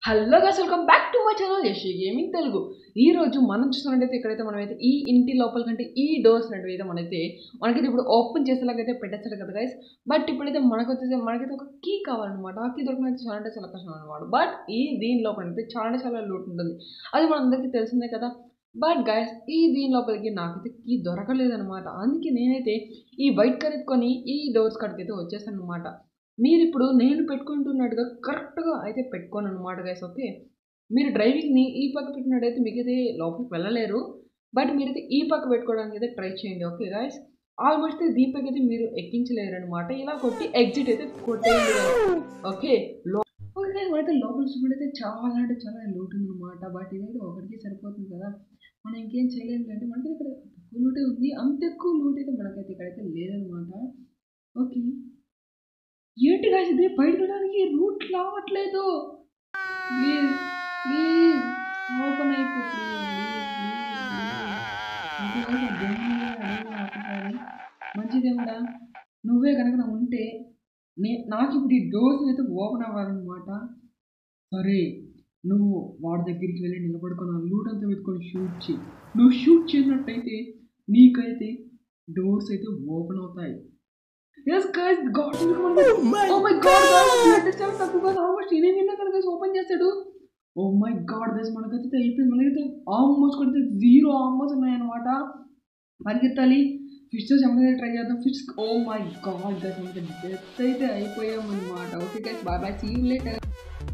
hello guys welcome back to my channel Yash gaming Telugu ఈ రోజు మనం చూస్తున్నట్టయితే ఇక్కడైతే మనమైతే ఈ ఇంటి లోపల కంటే ఈ డోర్స్ అనేవి అయితే మనైతే మనకైతే ఇప్పుడు ఓపెన్ చేసేలాగైతే పెట్టేస్తారు కదా గైస్ బట్ ఇప్పుడైతే మనకు వచ్చేసి మనకైతే ఒక కీ కావాలన్నమాట ఆ కీ దొరకడం చాలా అంటే చాలా కష్టం అనమాట బట్ ఈ దీని లోపల అయితే చాలా అంటే చాలా లూట్ ఉంటుంది అది మనందరికీ తెలిసిందే కదా బట్ గైస్ ఈ దీని లోపలికి నాకైతే కీ దొరకలేదనమాట అందుకే నేనైతే ఈ వైట్ కలర్ కొని ఈ డోర్స్ కాడికైతే వచ్చేసాను అనమాట మీరు ఇప్పుడు నేను పెట్టుకుంటున్నట్టుగా కరెక్ట్గా అయితే పెట్టుకోను అనమాట గైస్ ఓకే మీరు డ్రైవింగ్ని ఈ పక్క పెట్టినట్టయితే మీకైతే లోపలికి వెళ్ళలేరు బట్ మీరైతే ఈ పక్క పెట్టుకోవడానికి అయితే ట్రై చేయండి ఓకే గాయస్ ఆల్మోస్ట్ దీపక్ అయితే మీరు ఎక్కించలేరు అనమాట ఇలా కొట్టి ఎగ్జిట్ అయితే కొట్టేయండి ఓకే లో ఓకే guys, మనైతే లోపల చూడైతే చాలా అంటే చాలా లూట్ అనమాట బట్ ఇదైతే ఒకటికి సరిపోతుంది కదా మనం ఇంకేం చేయలేము అంటే మనకి ఇక్కడ తక్కువ లూటే ఉంది అంత ఎక్కువ లూట్ అయితే మనకైతే ఇక్కడైతే లేదనమాట ఓకే ఏంటి గాయస్ ఇది బయట వెళ్ళడానికి రూట్ రావట్లేదు ప్లీజ్ ప్లీజ్ ఓపెన్ అయిపో మంచిదేముడా నువ్వే కనుక నా ఉంటే నే నాకు ఇప్పుడు ఈ డోర్స్ అయితే ఓపెన్ అవ్వాలన్నమాట సరే నువ్వు వాడి దగ్గరికి వెళ్ళి నిలబడుకొని ఆ లూట్ అంతా పెట్టుకొని షూట్ చేయి నువ్వు షూట్ చేసినట్టయితే నీకైతే డోర్స్ అయితే ఓపెన్ అవుతాయి yes guys god oh my god guys చాలా తక్కువగా ఆల్మోస్ట్ ఎనిమిది నిన్న కనుక ఓపెన్ చేస్తాడు ఓ మై గాడ్ గైస్ మనకైతే అయిపోయింది మనకైతే ఆల్మోస్ట్ కొడితే జీరో ఆల్మోస్ట్ ఉన్నాయన్నమాట పరిగెత్తాలి ఫిష్ చంపదే ట్రై చేద్దాం fish oh my god guys మనకి డెత్ అయితే అయిపోయామన్నమాట okay guys bye bye see later